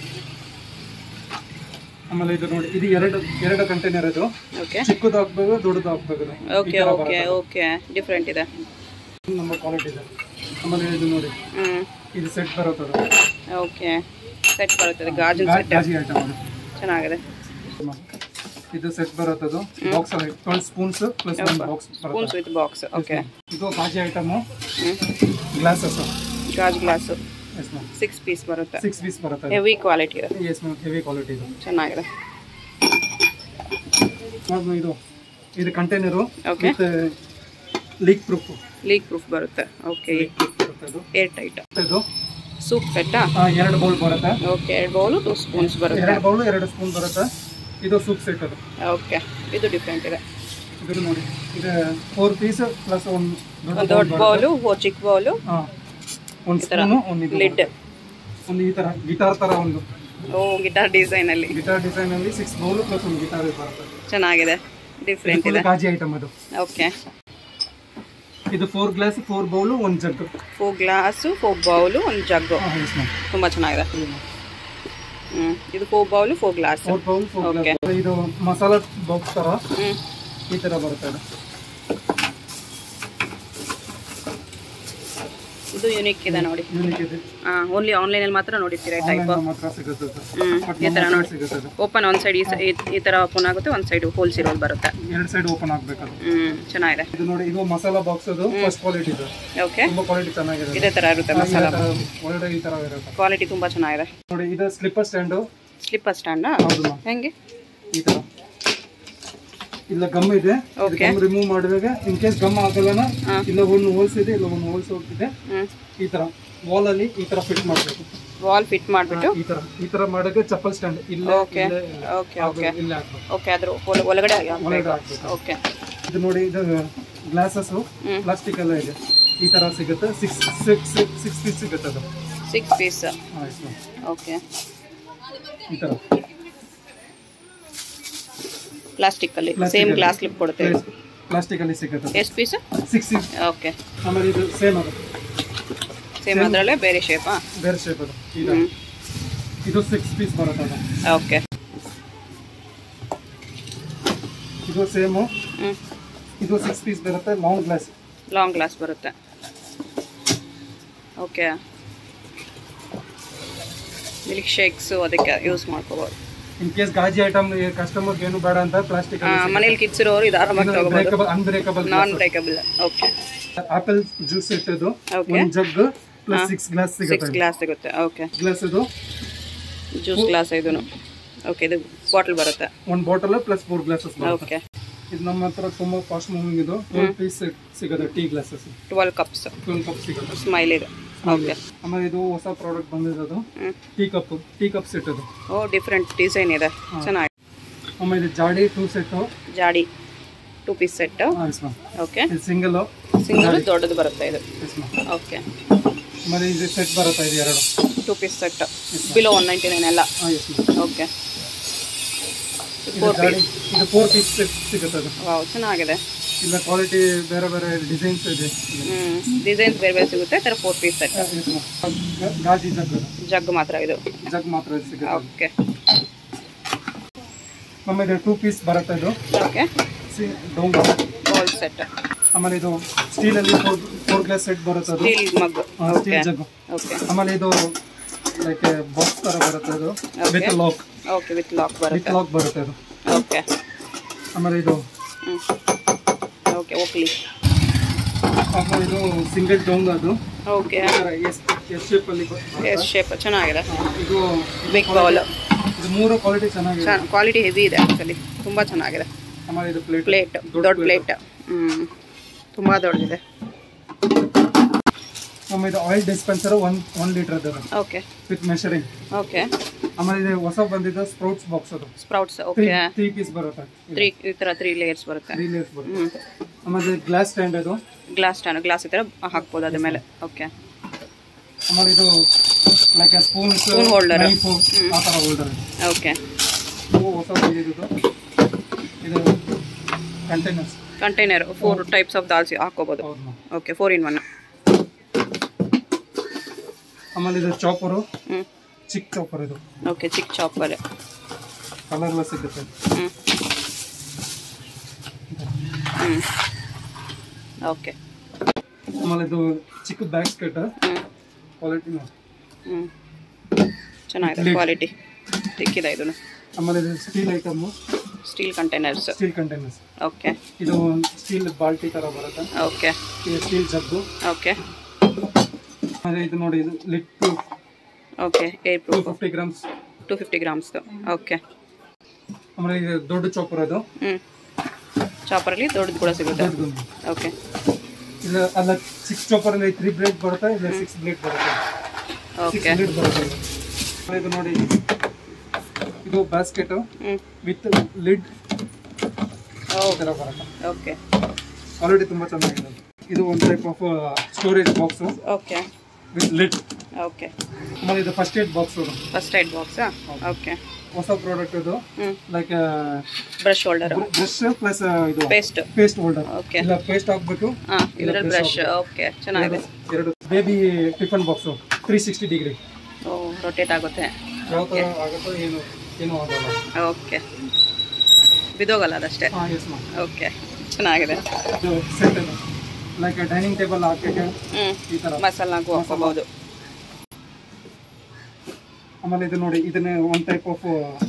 ಆಮೇಲೆ ಇದು ನೋಡಿ ಇದು ಎರಡು ಎರಡು ಕಂಟೈನರ್ ಇದು ಓಕೆ ಚಿಕ್ಕದು ಹಾಕ್ಬೇಕು ದೊಡ್ಡದು ಹಾಕ್ಬೇಕು ಇದು. ಈ ಓಕೆ ಥರ ಓಕೆ ಓಕೆ ಡಿಫ್ರೆಂಟ್ ಇದೆ ಬರುತ್ತೆ. ನಮ್ಮ ಕ್ವಾಲಿಟಿ ಇದೆ ಆಮೇಲೆ ಇದು ನೋಡಿ ಹ್ಞೂ ಇದು ಸೆಟ್ ಬರುತ್ತದೆ ಓಕೆ ಸೆಟ್ ಬರುತ್ತದೆ ಗಾಜಿನ ಗಾ- ಸೆಟ್ ಗಾಜಿ ಐಟಮ್ ಅದು ಚೆನ್ನಾಗಿದೆ ಇದು ಸೆಟ್ ಬರುತ್ತದು ಬಾಕ್ಸ್ ಅಲ್ಲಿ twelve spoons plus one box ಬರುತ್ತೆ ಸ್ಪೂನ್ಸ್ ವಿತ್ ಬಾಕ್ಸ್ ಓಕೆ ಇದು ಗಾಜಿ ಐಟಮು ಹ್ಞೂ ಗ್ಲಾಸಸ್ ಗಾಜ್ glass yes ma'am six piece ಬರುತ್ತೆ ಸಿಕ್ಸ್ ಪೀಸ್ ಬರುತ್ತೆ ಹೆವಿ ಕ್ವಾಲಿಟಿ ಇದೆ ಎಸ್ ಮ್ಯಾಮ್ ಹೆವಿ ಕ್ವಾಲಿಟಿ ಇದು ಚೆನ್ನಾಗಿದೆ ಮ್ಯಾಮ್ ಇದು ಇದು container okay with leak proof leak proof ಬರುತ್ತೆ ಓಕೆ ಲೀಕ್ ಪ್ರೂಫ್ ಬರುತ್ತೆ ಇದು ಏರ್ ಟೈಟ್ ಇದು ಸೂಪ್ ಸೆಟ್ಟಾ ಆ, ಎರಡು ಬೌಲ್ ಬರುತ್ತೆ ಓಕೆ ಎರಡು ಬೌಲು ಟೂ ಸ್ಪೂನ್ಸ್ ಬರುತ್ತೆ ಎರಡು ಬೌಲ್ ಎರಡು ಸ್ಪೂನ್ ಬರುತ್ತೆ ಇದು ಸೂಪ್ ಸೆಟ್ ಅದು ಓಕೆ ಇದು ಡಿಫ್ರೆಂಟ್ ಇದೆ ಇದು ನೋಡಿ ಇದು ಫೋರ್ ಪೀಸ್ ಪ್ಲಸ್ ಒಂದು ಒಂದು ದೊಡ್ಡ ಬೌಲು ಚಿಕ್ಕ ಬೌಲು ಹಾಂ ಒಂದು ಸ್ಪೂನು ಒಂದು ಇದು ಲಿಡ್ ಒಂದು ಈ ಥರ ಗಿಟಾರ್ ಥರ ಒಂದು ಓ ಗಿಟಾರ್ ಡಿಸೈನಲ್ಲಿ ಗಿಟಾರ್ ಡಿಸೈನಲ್ಲಿ ಸಿಕ್ಸ್ ಬೌಲ್ ಪ್ಲಸ್ ಒಂದು ಗಿಟಾರ್ ಬರುತ್ತೆ ಚೆನ್ನಾಗಿದೆ ಡಿಫ್ರೆಂಟ್ ಫುಲ್ ಇದೆ ಗಾಜಿ ಐಟಮ್ ಅದು ಓಕೆ ಇದು ಫೋರ್ ಗ್ಲಾಸ್ ಫೋರ್ ಬೌಲು ಒಂದು jug four glass four bowl ಒಂದು ಜಗ್ಗು ಹಾಂ ಎಸ್ ಮ್ಯಾಮ್ ತುಂಬ ಚೆನ್ನಾಗಿದೆ ಹ್ಞೂ ಇದು four bowl four glass four bowl four Okay. Glass ಇದು ಮಸಾಲಾ ಬಾಕ್ಸ್ ಥರ ಹ್ಞೂ ಈ ಥರ ಬರುತ್ತೆ ಅದು ಇದು ಯುನಿಕ್ ಇದೆ ನೋಡಿ ಯೂನಿಕ್ ಇದೆ ಹಾಂ ಓನ್ಲಿ ಆನ್ಲೈನಲ್ಲಿ ಮಾತ್ರ ನೋಡಿರ್ತೀರಾ ಟೈಪ್ ಆನ್ಲೈನ್ ಮಾತ್ರ ಸಿಗುತ್ತೆ ಸರ್ ಹ್ಞೂ ಬಟ್ ಈ ಥರ ನಮ್ಮ ನೋಡಿ ಸಿಗುತ್ತೆ ಅದು ಓಪನ್ ಒಂದು ಸೈಡ್ ಈ ಸ- ಈ- ಈ ಥರ ಓಪನ್ ಆಗುತ್ತೆ ಒಂದು ಸೈಡ್ ಹೋಲ್ಸ್ ಇರೋದು ಬರುತ್ತೆ ಎರಡು ಸೈಡ್ ಓಪನ್ ಆಗಬೇಕು ಅದು ಹ್ಞೂ ಚೆನ್ನಾಗಿದೆ ಇದು ನೋಡಿ ಇದು ಮಸಾಲಾ ಬಾಕ್ಸ್ ಅದು ಫಸ್ಟ್ ಕ್ವಾಲಿಟಿ ಇದು ಓಕೆ ತುಂಬಾ ಕ್ವಾಲಿಟಿ ಚೆನ್ನಾಗಿದೆ ಇದೇ ಥರ ಇರುತ್ತೆ ಮಸಾಲ ಒಳ್ಳೆ ಈ ತರ ಇರುತ್ತೆ ಕ್ವಾಲಿಟಿ ತುಂಬ ಚೆನ್ನಾಗಿದೆ ನೋಡಿ ಇದು ಸ್ಲಿಪ್ಪರ್ ಸ್ಟ್ಯಾಂಡು ಸ್ಲಿಪ್ಪರ್ ಸ್ಟ್ಯಾಂಡಾ ಹೌದು ಮ್ಯಾಮ್ ಹೆಂಗೆ ಈ ತರ ಇಲ್ಲ ಗಮ್ ಇದೆ Okay. ಗಮ್ ರಿಮೂವ್ ಮಾಡಿದಾಗ ಇನ್ ಕೇಸ್ ಗಮ್ ಆಗಲ್ಲನ ಹಾ. ಇಲ್ಲ ಒಂದು ಹೋಲ್ಸ್ ಇದೆ ಇಲ್ಲ ಒಂದು ಹೋಲ್ಸ್ ಹೋಗ್ತಿದೆ ಹ್ಞೂ ಈ ತರ ವಾಲ್ ಅಲ್ಲಿ ಈ ತರ ಫಿಟ್ ಮಾಡಬೇಕು ವಾಲ್ ಫಿಟ್ ಮಾಡಿಬಿಟ್ಟು ಈ ತರ ಈ ತರ ಮಾಡಕ್ಕೆ ಚಪ್ಪಲ್ ಸ್ಟ್ಯಾಂಡ್ ಇಲ್ಲ ಓಕೆ ಓಕೆ ಓಕೆ ಇಲ್ಲ ಹಾಕ್ಬೇಕು ಓಕೆ ಅದ್ರ ಒಳ- ಒಳಗಡೆ ಒಳಗಡೆ ಹಾಕ್ಬೇಕು ಓಕೆ ಇದು ನೋಡಿ ಇದು ಗ್ಲಾಸಸ್ ಹ್ಮ್. ಪ್ಲಾಸ್ಟಿಕ್ ಎಲ್ಲ ಇದೆ ಈ ತರ ಸಿಗುತ್ತೆ ಸಿಕ್ಸ್ ಸಿಕ್ಸ್ ಸಿಕ್ಸ್ ಪೀಸ್ ಸಿಗುತ್ತೆ ಅದು ಸಿಕ್ಸ್ ಪೀಸ್ ಹಾಂ ಎಸ್ ಮ್ಯಾಮ್ ಓಕೆ ಈ ತರ ಪ್ಲಾಸ್ಟಿಕ್ಕಲ್ಲಿ Plastic ಸೇಮ್ ಅಲ್ಲಿ. ಗ್ಲಾಸ್ ಲಿಪ್ ಕೊಡ್ತೇವೆ ಪ್ಲಾಸ್ಟಿಕ್ ಅಲ್ಲಿ ಸಿಗುತ್ತೆ ಎಷ್ಟು ಪೀಸ್ ಸಿಕ್ಸ್ ಓಕೆ ಆಮೇಲೆ ಇದು ಸೇಮ್ ಅದು ಸೇಮ್ ಅದರಲ್ಲೇ ಬೇರೆ ಶೇಪಾ ಬೇರೆ ಶೇಪ್ ಅದು ಇದು ಹ್ಞೂ ಇದು ಸಿಕ್ಸ್ ಪೀಸ್ ಬರುತ್ತೆ ಅದು ಓಕೆ ಇದು ಸೇಮು ಹ್ಞೂ ಇದು ಸಿಕ್ಸ್ ಪೀಸ್ ಬರುತ್ತೆ ಲಾಂಗ್ ಗ್ಲಾಸ್ ಲಾಂಗ್ ಗ್ಲಾಸ್ ಬರುತ್ತೆ ಓಕೆ ಮಿಲ್ಕ್ ಶೇಕ್ಸು ಅದಕ್ಕೆ ಯೂಸ್ ಮಾಡ್ಕೋಬೋದು ಇನ್ ಕೇಸ್ ಗಾಜಿ ಐಟಮ್ ಕಸ್ಟಮರ್ ಏನು ಬೇಡ ಅಂತ ಪ್ಲಾಸ್ಟಿಕ್ ಮನೇಲಿ ಕಿಡ್ಸ್ ಇರೋರು ಇದು ಆರಾಮಾಗಿ ತಗೋಬೋದು breakable unbreakable non breakable okay apple juice ಇಟ್ಟದು Okay. ಒಂದು jug plus six glass six ಸಿಗುತ್ತೆ ಗ್ಲಾಸ್ ಸಿಗುತ್ತೆ ಓಕೆ ಗ್ಲಾಸ್ ಇದು ಜ್ಯೂಸ್ ಗ್ಲಾಸ್ ಇದೂ ಓಕೆ ಇದು ಬಾಟಲ್ ಬರುತ್ತೆ ಒಂದು ಬಾಟಲ್ ಪ್ಲಸ್ ಫೋರ್ ಗ್ಲಾಸಸ್ ಬರುತ್ತೆ ಓಕೆ ಇದು ನಮ್ಮ ಹತ್ರ ತುಂಬಾ ಫಾಸ್ಟ್ ಮೂವಿಂಗ್ ಇದು ಟ್ವೆಲ್ ಪೀಸ್ ಸಿಗುತ್ತೆ tea glasses twelve cups twelve cup ಸಿಗುತ್ತೆ ಸ್ಮೈಲ್ ಇದು ಓಕೆ ಆಮೇಲೆ ಇದು ಹೊಸ ಪ್ರಾಡಕ್ಟ್ ಬಂದಿರೋದು ಹ್ಞೂ tea cup tea cup set ಅದು ಓ ಡಿಫ್ರೆಂಟ್ ಡಿಸೈನ್ ಇದೆ ಚೆನ್ನಾಗಿ ಆಮೇಲೆ ಇದು ಜಾಡಿ ಟೂ ಸೆಟ್ಟು ಜಾಡಿ two piece set yes ma'am okay ಇದು ಸಿಂಗಲ್ ಸಿಂಗಲ್ ದೊಡ್ಡದು ಬರುತ್ತೆ ಇದು ಎಸ್ ಮ್ಯಾಮ್ ಓಕೆ ಆಮೇಲೆ ಇದು ಸೆಟ್ ಬರುತ್ತೆ ಇದು ಎರಡು two piece set below one ninety nine ಎಲ್ಲ ಹಾಂ ಎಸ್ ಮ್ಯಾಮ್ ಓಕೆ ಇದು ಫೋರ್ ಜಾಡಿ ಪೀಸ್ ಇದು ಫೋರ್ ಪೀಸ್ ಸೆಟ್ ಸಿಗುತ್ತೆ ಅದು ವಾವ್ ಚೆನ್ನಾಗಿದೆ ಇಲ್ಲ ಕ್ವಾಲಿಟಿ ಬೇರೆ ಬೇರೆ ಡಿಸೈನ್ಸ್ ಇದೆ ಹ್ಞೂ ಡಿಸೈನ್ಸ್ ಬೇರೆ ಬೇರೆ ಸಿಗುತ್ತೆ ಥರ four piece set yes ma'am ಗಾ- ಗಾಜಿ ಜಗ್ ಜಗ್ ಮಾತ್ರ ಇದು ಜಗ್ ಮಾತ್ರ ಇದು ಸಿಗುತ್ತೆ ಓಕೆ ಆಮೇಲೆ ಇದು ಟೂ ಪೀಸ್ ಬರುತ್ತೆ ಇದು ಓಕೆ ಸಿ ಡೋಂಗ್ ಬಾಲ್ ಸೆಟ್ ಆಮೇಲೆ ಇದು ಸ್ಟೀಲಲ್ಲಿ ಫೋರ್ ಫೋರ್ ಗ್ಲಾಸ್ ಸೆಟ್ ಬರುತ್ತೆ ಅದು steel mug okay steel jug okay ಆಮೇಲೆ ಇದು ಲೈಕ್ ಬಾಕ್ಸ್ ಥರ ಬರುತ್ತೆ ಅದು Okay. With lock okay with lock with ಬರುತ್ತೆ ಲಾಕ್ ಬರುತ್ತೆ ಅದು ಓಕೆ ಆಮೇಲೆ ಇದು ಹ್ಞೂ ಓಕೆ ಓಕ್ಲಿ ಆಮೇಲೆ ಇದು ಸಿಂಗಲ್ ಡೋಂಗ್ ಅದು ಓಕೆ ಎಸ್ ಎಸ್ ಶೇಪಲ್ಲಿ ಎಸ್ ಶೇಪ್ ಚೆನ್ನಾಗಿದೆ ಇದು ಬಿಗ್ ಬೌಲ್ ಇದು ಮೂರು ಕ್ವಾಲಿಟಿ ಚೆನ್ನಾಗಿದೆ ಚೆನ್ನಾಗಿ ಕ್ವಾಲಿಟಿ ಹೆವಿ ಇದೆ ಆ್ಯಕ್ಚುಲಿ ತುಂಬ ಚೆನ್ನಾಗಿದೆ ಆಮೇಲೆ ಇದು ಪ್ಲೇಟ್ ಪ್ಲೇಟ್ ದೊಡ್ಡ ಪ್ಲೇಟ್ ಹ್ಞೂ ತುಂಬ ದೊಡ್ಡದಿದೆ ಆಮೇಲೆ ಇದು oil dispenser one one litre ಅದು ಓಕೆ ವಿತ್ ಮೆಷರಿಂಗ್ ಓಕೆ ಆಮೇಲೆ ಇದು ಹೊಸ ಬಂದಿದ್ದು ಸ್ಪ್ರೌಟ್ಸ್ ಬಾಕ್ಸ್ ಅದು ಸ್ಪ್ರೌಟ್ಸ್ ಓಕೆ ತ್ರೀ ಪೀಸ್ ಬರುತ್ತೆ ತ್ರೀ ಈ ಥರ ತ್ರೀ ಲೇಯರ್ಸ್ ಬರುತ್ತೆ ತ್ರೀ ಲೇಯರ್ಸ್ ಬರುತ್ತೆ ಹ್ಞೂ ಆಮೇಲೆ ಗ್ಲಾಸ್ ಸ್ಟ್ಯಾಂಡ್ ಅದು ಗ್ಲಾಸ್ ಸ್ಟ್ಯಾಂಡ್ ಗ್ಲಾಸ್ ಈ ಥರ ಹಾಕ್ಬೋದು ಅದ್ರ ಮೇಲೆ ಓಕೆ ಆಮೇಲೆ ಇದು like spoons Spoon holder. Knife ಆ ಥರ ಹೋಲ್ಡರ್ ಓಕೆ ಇದು ಹೊಸ ಬಂದಿದ್ದು ಇದು containers container four types of ದಾಲ್ಸಿ ಹಾಕೋಬೋದು ಹೌದು ma'am okay four in one ಆಮೇಲೆ ಇದು ಚಾಪರು ಹ್ಞೂ ಚಿಕ್ಕ ಚಾಪರ್ ಇದು ಓಕೆ ಚಿಕ್ಕ ಚಾಪರ್ ಕಲರ್ಲೆಸ್ ಸಿಗುತ್ತೆ ಹ್ಞೂ ಹ್ಞೂ ಓಕೆ ಆಮೇಲೆ ಇದು ಚಿಕ್ಕ ಬ್ಯಾಗ್ ಕಟ್ ಹ್ಞೂ ಕ್ವಾಲಿಟಿ ಹ್ಞೂ ಚೆನ್ನಾಗಿದೆ Lid. ಕ್ವಾಲಿಟಿ ಸಿಕ್ಕಿದೆ ಇದನ್ನು ಆಮೇಲೆ ಇದು steel item steel containers steel containers okay ಇದು ಸ್ಟೀಲ್ ಬಾಲ್ಟಿ ಥರ ಬರುತ್ತೆ ಓಕೆ ಇದು ಸ್ಟೀಲ್ ಜಗ್ಗು ಓಕೆ ಆಮೇಲೆ ಇದು ನೋಡಿ ಇದು ಲಿಟ್ ಟು okay air to proof fifty grams to fifty ಗ್ರಾಮ್ಸ್ದು ಓಕೆ ಆಮೇಲೆ ಇದು ದೊಡ್ಡ ಚಾಪರ್ ಅದು ಹ್ಞೂ ಚಾಪರಲ್ಲಿ ದೊಡ್ಡದು ಕೂಡ ಸಿಗುತ್ತೆ ದೊಡ್ಡದು ಓಕೆ ಇಲ್ಲ ಅಲ್ಲ ಸಿಕ್ಸ್ ಚಾಪರಲ್ಲಿ ತ್ರೀ ಬ್ಲೇಡ್ ಬರುತ್ತೆ ಇಲ್ಲ ಸಿಕ್ಸ್ ಬ್ಲೇಡ್ ಬರುತ್ತೆ ಸಿಕ್ಸ್ ಓಕೆ ಬ್ಲೇಡ್ ಬರುತ್ತೆ ಇದು. ಆಮೇಲೆ ಇದು ನೋಡಿ ಇದು ಬಾಸ್ಕೆಟು ಹ್ಞೂ ವಿತ್ ಲಿಡ್ ಓ ಥರ ಬರುತ್ತೆ ಓಕೆ ಕ್ವಾಲಿಟಿ ತುಂಬ ಚೆನ್ನಾಗಿದೆ ಅದು. ಇದು ಒಂದು type of storage box okay with lid okay ಆಮೇಲೆ ಇದು ಫಸ್ಟ್ ಏಡ್ ಬಾಕ್ಸ್ ಅದು ಫಸ್ಟ್ ಏಡ್ ಬಾಕ್ಸಾ ಓಕೆ ಹೊಸ ಪ್ರಾಡಕ್ಟ್ ಇದು ಹ್ಞೂ like brush holder brush plus ಇದು ಪೇಸ್ಟ್ ಪೇಸ್ಟ್ ಹೋಲ್ಡರ್ ಓಕೆ ಇಲ್ಲ ಪೇಸ್ಟ್ ಹಾಕ್ಬೇಕು ಹಾಂ ಇದರಲ್ಲಿ ಬ್ರಷ್ ಓಕೆ ಚೆನ್ನಾಗಿದೆ ಎರಡು baby tiffin box three sixty degree ಓ ರೊಟೇಟ್ ಆಗುತ್ತೆ ಯಾವ ಥರ ಆಗುತ್ತೋ ಏನು ಏನೂ ಆಗಲ್ಲ ಓಕೆ ಬಿದೋಗಲ್ಲ ಅದಷ್ಟೇ ಹಾಂ ಎಸ್ ಮ್ಯಾಮ್ ಓಕೆ ಚೆನ್ನಾಗಿದೆ ಇದು ಸೆಟ್ ಲೈಕ್ ಡೈನಿಂಗ್ ಟೇಬಲ್ ಹಾಕಕ್ಕೆ ಹ್ಞೂ ಈ ಥರ ಮಸಾಲಾಗೂ ಹಾಕೋಬೋದು ಆಮೇಲೆ ಇದು ನೋಡಿ ಇದನ್ನೇ ಒನ್ ಟೈಪ್ ಆಫ್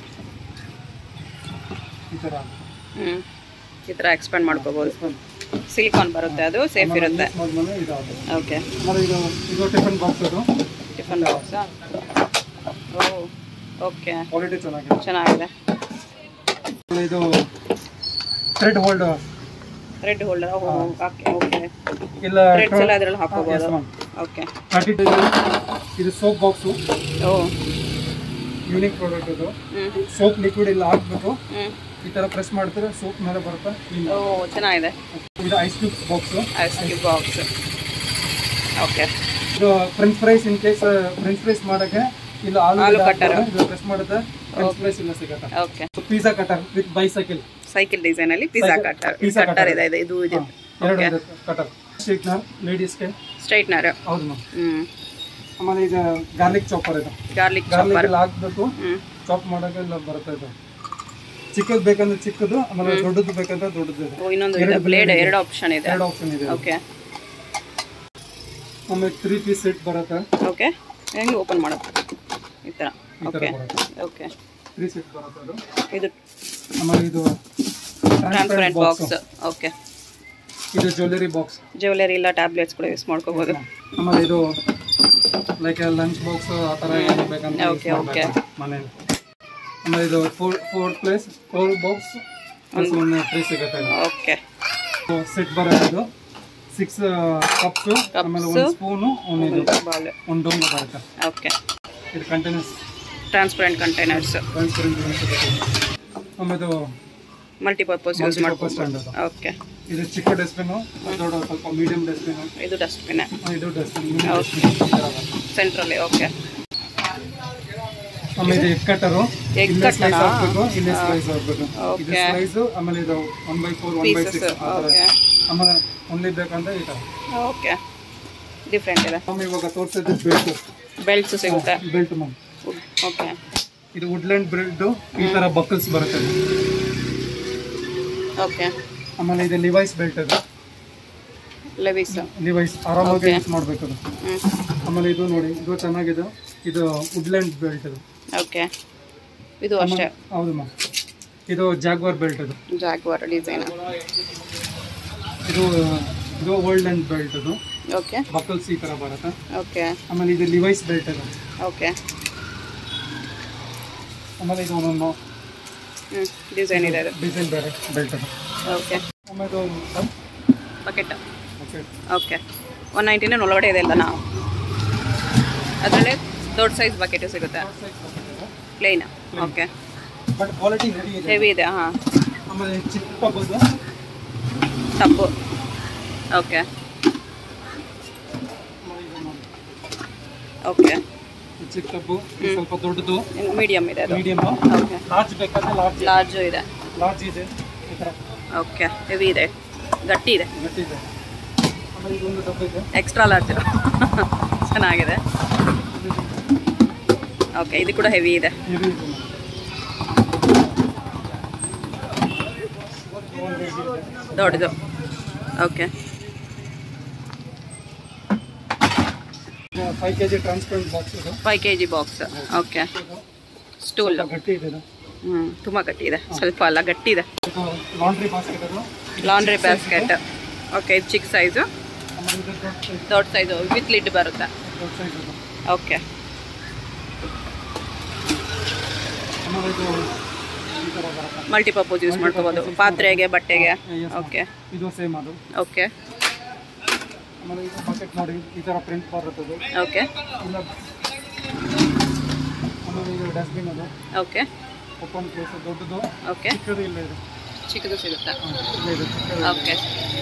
ಈ ಥರ ಹ್ಞೂ ಈ ಥರ ಎಕ್ಸ್ಪೆಂಡ್ ಮಾಡ್ಕೋಬೋದು ಸಿಲಿಕಾನ್ ಬರುತ್ತೆ ಅದು ಸೇಫ್ ಇರುತ್ತೆ ಆದ್ಮೇಲೆ ಇದು ಆಗುತ್ತೆ ಓಕೆ ಆಮೇಲೆ ಇದು ಇದು ಟಿಫನ್ ಬಾಕ್ಸ್ ಅದು ಟಿಫನ್ ಬಾಕ್ಸಾ ಓ ಓಕೆ ಕ್ವಾಲಿಟಿ ಚೆನ್ನಾಗಿದೆ ಚೆನ್ನಾಗಿದೆ ಆಮೇಲೆ ಇದು thread hold red holder okay okay ಇಲ್ಲ ಥ್ರೆಡ್ಸ್ ಎಲ್ಲ ಅದರಲ್ಲಿ ಹಾಕೋಬೋದು ಮ್ಯಾಮ್ ಓಕೆ ಥರ್ಟಿ ಇದು ಸೋಪ್ ಬಾಕ್ಸು ಓ ಯೂನಿಕ್ ಪ್ರಾಡಕ್ಟ್ ಇದು ಹ್ಞೂ ಸೋಪ್ ಲಿಕ್ವಿಡ್ ಇಲ್ಲ ಹಾಕ್ಬೇಕು ಹ್ಞೂ ಈ ಥರ ಪ್ರೆಸ್ ಮಾಡ್ತಾರೆ ಸೋಪ್ ಮೇಲೆ ಬರುತ್ತೆ clean. ಓ ಚೆನ್ನಾಗಿದೆ ಇದು ice cubes box ice cube box okay ಇದು French fries in case French fries ಮಾಡಕ್ಕೆ ಇಲ್ಲ ಆಲೂ ಆಲೂ ಗಡ್ಡೆ cutter. ಹಾಕ್ತಾರೆ, ಇದು ಪ್ರೆಸ್ ಮಾಡಿದ್ರೆ ಫ್ರೆಂಚ್ ಫ್ರೈಸ್ ಇಲ್ಲ ಸಿಗತ್ತೆ okay pizza cutter with bicycle cycle design ಅಲ್ಲಿ pizza Cycle- cutter pizza cutter cutter. ಇದೆ ಇದೆ ಇದು ಇದು ಎರಡು Okay. ಇದೆ ಕಟರ್ ಸ್ಟ್ರೈಟ್ನರ್ ಲೇಡೀಸ್ಗೆ ಸ್ಟ್ರೈಟ್ನರ್ ಹೌದು ಮ್ಯಾಮ್ ಹ್ಮ್ ಆಮೇಲೆ ಇದು ಗಾರ್ಲಿಕ್ ಚಾಪರ್ ಇದು ಗಾರ್ಲಿಕ್ ಗಾರ್ಲಿಕ್ ಚಾಪರ್ ಎಲ್ಲ ಹಾಕ್ಬೇಕು ಹ್ಮ್ ಚಾಪ್ ಮಾಡೋಕೆ ಎಲ್ಲ ಬರುತ್ತೆ ಇದು ಚಿಕ್ಕದು ಬೇಕಂದ್ರೆ ಚಿಕ್ಕದು ಆಮೇಲೆ ದೊಡ್ಡದು ಬೇಕಂದ್ರೆ ದೊಡ್ಡದು ಇದೆ ಓ ಇನ್ನೊಂದು ಇದೆ ಬ್ಲೇಡ್ ಎರಡು ಆಪ್ಷನ್ ಇದೆ ಎರಡು ಆಪ್ಷನ್ ಇದೆ ಓಕೆ ಆಮೇಲೆ ತ್ರೀ ಪೀಸ್ ಸೆಟ್ ಬರುತ್ತೆ ಓಕೆ ಹೆಂಗೆ ಓಪನ್ ಮಾಡೋದು ಈ ಥರ ಈ ಥರ ಓಕೆ ಬರುತ್ತೆ ಓಕೆ ತ್ರೀ ಸೆಟ್ ಬರುತ್ತೆ ಅದು ಇದು ಆಮೇಲೆ ಇದು ಟ್ರಾನ್ಸ್ಪರೆಂಟ್ ಬಾಕ್ಸ್ ಓಕೆ ಇದು ಜ್ಯುವೆಲರಿ ಬಾಕ್ಸ್ ಜ್ಯುವೆಲರಿ ಇಲ್ಲ ಟ್ಯಾಬ್ಲೆಟ್ಸ್ ಕೂಡ ಯೂಸ್ ಮಾಡ್ಕೋಬೋದು ಆಮೇಲೆ ಇದು ಲೈಕ್ ಲಂಚ್ ಬಾಕ್ಸ್ ಆ ಥರ ಏನು ಬೇಕಂತ use Okay, okay. ಮಾಡ್ಬೇಕು ಮನೇಲಿ ಆಮೇಲೆ ಇದು four four place four box ಒಂದು ಫ್ರೀ ಸಿಗುತ್ತೆ ಓಕೆ ಸೆಟ್ ಬರುತ್ತೆ ಇದು ಸಿಕ್ಸ್ ಕಪ್ಸ್ ಆಮೇಲೆ ಒಂದು ಸ್ಪೂನು ಒಂದು ಇದು ಬಾಲ್ ಒಂದು ಡೊಂಗು ಬರುತ್ತೆ ಓಕೆ ಇದು ಕಂಟೈನರ್ಸ್ ಟ್ರಾನ್ಸ್ಪರೆಂಟ್ ಕಂಟೈನರ್ಸ್ ಟ್ರಾನ್ಸ್ಪರೆಂಟ್ ಸಿಗುತ್ತೆ ಆಮೇಲೆ ಇದು ಮಲ್ಟಿಪರ್ಪಸ್ ಯೂಸ್ multi-purpose ಮಾಡ್ಬೋದು stand ಅದು. ಓಕೆ ಇದು ಚಿಕ್ಕ ಡಸ್ಟ್ಬಿನ್ನು ದೊಡ್ಡ ಸ್ವಲ್ಪ ಮೀಡಿಯಂ ಡಸ್ಟ್ಬಿನ್ನು ಇದು ಡಸ್ಟ್ಬಿನ್ ಇದು ಡಸ್ಟ್ಬಿನ್ ಸೆಂಟ್ರಲ್ಲಿ ಓಕೆ ಆಮೇಲೆ ಇದು ಎಗ್ ಕಟ್ಟರು Egg ಇಲ್ಲೇ cutter ಸ್ಲೈಸ್ ಆ? ಹಾಕ್ಬೇಕು ಇಲ್ಲೇ ಸ್ಲೈಸ್ ಹಾಕ್ಬೇಕು ಇದು Okay. ಸ್ಲೈಸ್ ಆಮೇಲೆ ಇದು one by four one by pieces six okay ಆಮೇಲೆ ಒನ್ಲಿ ಬೇಕಂದ್ರೆ ಈ ಥರ ಓಕೆ ಡಿಫ್ರೆಂಟ್ ಇದೆ ಆಮೇಲೆ ಇವಾಗ ತೋರಿಸಿದ್ದು ಬೆಲ್ಟ್ ಬೆಲ್ಟ್ಸ್ ಸಿಗುತ್ತೆ ಬೆಲ್ಟ್ ಮ್ಯಾಮ್ ಓಕೆ ಇದು ವುಡ್ಲ್ಯಾಂಡ್ ಬೆಲ್ಟ್ ಈ ಥರ ಬಕಲ್ಸ್ ಬರುತ್ತೆ ಓಕೆ ಆಮೇಲೆ ಇದು ಲಿವೈಸ್ ಬೆಲ್ಟ್ ಅದು ಲೆವಿಸ್ ಲಿವೈಸ್ ಆರಾಮಾಗಿ Okay. ಯೂಸ್ ಮಾಡಬೇಕು ಅದು ಹ್ಞೂ ಆಮೇಲೆ ಇದು ನೋಡಿ ಇದು ಚೆನ್ನಾಗಿದೆ ಇದು ವುಡ್ಲ್ಯಾಂಡ್ ಬೆಲ್ಟ್ ಅದು ಓಕೆ ಇದು ಅಷ್ಟೇ ಹೌದು ಮ್ಯಾಮ್ ಇದು ಜಾಗ್ವಾರ್ ಬೆಲ್ಟ್ ಅದು ಜಾಗ್ವಾರ್ ಡಿಸೈನ್ ಇದು ಇದು ಓಲ್ಡ್ ಅಂಡ್ ಬೆಲ್ಟ್ ಅದು ಓಕೆ ಬಕಲ್ಸ್ ಈ ಥರ ಬರುತ್ತೆ ಓಕೆ ಆಮೇಲೆ ಇದು ಲಿವೈಸ್ ಬೆಲ್ಟ್ ಅದು ಓಕೆ ಆಮೇಲೆ ಇದು ಒಂದೊಂದು ಹ್ಞೂ ಡಿಸೈನ್ ಇದೆ ಅದು ಡಿಸೈನ್ ಬೇರೆ ಬೆಲ್ಟ್ ಅದು ಓಕೆ ಆಮೇಲೆ ಇದು bucket okay okay one ninety nine ಒಳಗಡೆ ಇದೆ ಅಲ್ಲ ನಾವು ಅದರಲ್ಲೇ ದೊಡ್ಡ ಸೈಜ್ ಬಕೆಟು ಸಿಗುತ್ತೆ plain okay but quality heavy ಇದೆ ಹೆವಿ ಇದೆ ಹಾಂ ಆಮೇಲೆ ಚಿಕ್ಕ ಟಬ್ಬದು ಟಪ್ಪು ಓಕೆ ಓಕೆ ಚಿಕ್ಕ ಟಬ್ಬು ಇದು ಸ್ವಲ್ಪ ದೊಡ್ಡದು ಮೀಡಿಯಮ್ ಇದೆ ಅದು ಮೀಡಿಯಮ್ ಓಕೆ ಲಾರ್ಜ್ ಬೇಕಾದ್ರೆ ಲಾರ್ಜ್ ಲಾರ್ಜು ಇದೆ ಲಾರ್ಜ್ ಇದೆ ಈ ಥರ ಓಕೆ ಹೆವಿ ಇದೆ ಗಟ್ಟಿ ಇದೆ ಗಟ್ಟಿ ಇದೆ ಆಮೇಲೆ ಇದೊಂದು ಡಬ್ಬ ಇದೆ ಎಕ್ಸ್ಟ್ರಾ ಲಾರ್ಜ್ ಚೆನ್ನಾಗಿದೆ ಓಕೆ ಇದು ಕೂಡ ಹೆವಿ ಇದೆ ಹೆವಿ ಇದೆ ದೊಡ್ಡದು okay five K G transparent box ಇದು five K G box okay stool ಸ್ವಲ್ಪ ಗಟ್ಟಿ ಇದೆ ಇದು ಹ್ಞೂ ತುಂಬ ಗಟ್ಟಿ ಇದೆ ಸ್ವಲ್ಪ ಅಲ್ಲ ಗಟ್ಟಿ ಇದೆ ಇದು ಲಾಂಡ್ರಿ ಬಾಸ್ಕೆಟ್ ಅದು ಲಾಂಡ್ರಿ ಬ್ಯಾಸ್ಕೆಟ್ ಓಕೆ ಇದು ಚಿಕ್ಕ ಸೈಜು ಆಮೇಲೆ ಇದು ದೊಡ್ಡ size- ದೊಡ್ಡ ಸೈಜು ವಿತ್ ಲಿಡ್ ಬರುತ್ತೆ ದೊಡ್ಡ ಸೈಜ್ ಇದು ಓಕೆ ಆಮೇಲೆ ಇದು ಈ ಥರ ಬರುತ್ತೆ ಮಲ್ಟಿಪರ್ಪಸ್ ಯೂಸ್ ಮಾಡ್ಕೋಬೋದು ಪಾತ್ರೆಗೆ ಬಟ್ಟೆಗೆ Yes, ma'am. ಓಕೆ ಇದು ಸೇಮ್ ಅದು ಓಕೆ ಆಮೇಲೆ ಇದು ಬಕೆಟ್ ನೋಡಿ ಈ ಥರ ಪ್ರಿಂಟ್ ಬರುತ್ತೆ ಅದು ಓಕೆ ಇಲ್ಲ ಆಮೇಲೆ ಇದು ಡಸ್ಟ್ಬಿನ್ ಅದು ಓಕೆ ಓಪನ್ ಪ್ಲೇಸ್ ದೊಡ್ಡದು ಓಕೆ ಚಿಕ್ಕದು ಇಲ್ಲ ಇದು ಚಿಕ್ಕದು ಸಿಗುತ್ತೆ ಹಾ, ಇಲ್ಲ ಇದು ಚಿಕ್ಕದು ಇದೆ. ಓಕೆ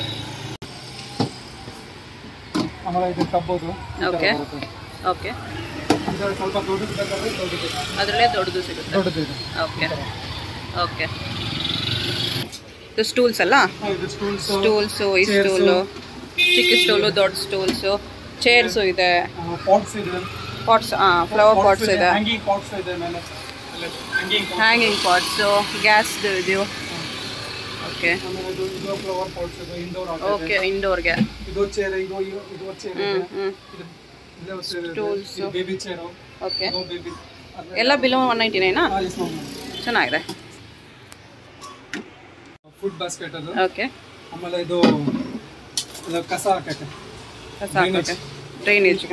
ಆಮೇಲೆ ಇದು ಟಬ್ಬದು ಈ ಥರ Okay. ಬರುತ್ತೆ. ಓಕೆ ಇದು ಸ್ವಲ್ಪ ದೊಡ್ಡದು ಬೇಕಾದ್ರೆ ದೊಡ್ಡದು ಅದರಲ್ಲೇ ದೊಡ್ಡದು ಸಿಗುತ್ತೆ ದೊಡ್ಡದು ಇದೆ ಓಕೆ ಓಕೆ ಇದು ಸ್ಟೂಲ್ಸ್ ಅಲ್ಲ ಹಾ, ಇದು ಸ್ಟೂಲ್ಸ್ ಸ್ಟೂಲ್ಸು ಈ Chairs. ಸ್ಟೂಲು ಚಿಕ್ಕ ಸ್ಟೂಲು ದೊಡ್ಡ ಸ್ಟೂಲ್ಸು ಚೇರ್ಸು ಇದೆ ಪಾಟ್ಸ್ ಇದೆ ಪಾಟ್ಸ್ ಹಾಂ ಫ್ಲವರ್ ಪಾಟ್ಸ್ ಇದೆ ಹ್ಯಾಂಗಿಂಗ್ ಪಾಟ್ಸ್ ಇದೆ ಮೇಲೆ ಹ್ಯಾಂಗಿಂಗ್ ಹ್ಯಾಂಗಿಂಗ್ ಪಾಟ್ಸು ಗ್ಯಾಸ್ದು ಇದು ಓಕೆ ಆಮೇಲೆ ಇದು ಇದು ಫ್ಲವರ್ ಪಾಟ್ಸ್ ಇದೆ ಇಂಡೋರ್ ಓಕೆ ಇಂಡೋರ್ಗೆ ಇದು ಚೇರ್ ಇದು ಇದು- ಇದು ಚೇರ್ ಹ್ಞೂ ಇದೆ ಹ್ಞೂ ಇದು ಇಲ್ಲೇ ಚೇರ್ ಇದೆ Stools. ಇದು ಬೇಬಿ ಚೇರು ಓಕೆ ಇದು ಬೇಬಿ ಎಲ್ಲ ಬಿಲೋ ಒನ್ ನೈಂಟಿ ನೈನಾ ಚೆನ್ನಾಗಿದೆ ಫುಡ್ ಬಾಸ್ಕೆಟ್ ಅದು ಓಕೆ ಆಮೇಲೆ ಇದು ಇದು ಕಸ ಹಾಕಕ್ಕೆ ಕಸ ಹಾಕೋಕೆ ಡ್ರೈನೇಜ್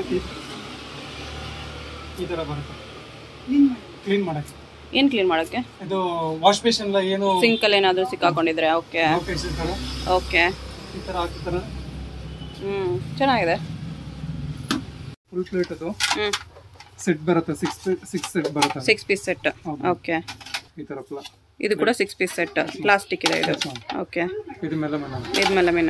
ಈ ಥರ ಬರುತ್ತೆ ಕ್ಲೀನ್ ಮಾಡಕ್ಕೆ ಏನು ಕ್ಲೀನ್ ಮಾಡೋಕ್ಕೆ ಇದು ವಾಶ್ ಬೇಸಿನ್ ಎಲ್ಲ ಏನು ಸಿಂಕಲ್ಲಿ ಏನಾದರೂ ಸಿಕ್ಕಾಕೊಂಡಿದ್ರೆ ಓಕೆ ಅವಕಾಶ ಇರ್ತಾರೆ ಓಕೆ ಈ ಥರ ಹಾಕ್ತಾರೆ ಹ್ಞೂ ಚೆನ್ನಾಗಿದೆ ಫುಲ್ ಪ್ಲೇಟ್ ಅದು ಹ್ಞೂ ಸೆಟ್ ಬರುತ್ತೆ ಸಿಕ್ಸ್ ಸಿಕ್ಸ್ ಸೆಟ್ ಬರುತ್ತೆ ಸಿಕ್ಸ್ ಪೀಸ್ ಸೆಟ್ ಹೌದು. ಓಕೆ ಈ ಥರ ಪ್ಲಾ ಇದು ಕೂಡ ಸಿಕ್ಸ್ ಪೀಸ್ ಸೆಟ್ ಪ್ಲಾಸ್ಟಿಕ್ ಇದೆ ಇದು ಓಕೆ ಇದು ಮೇಲೆ ಮೇಲೆ ಇದು ಮೆಲಮಿನ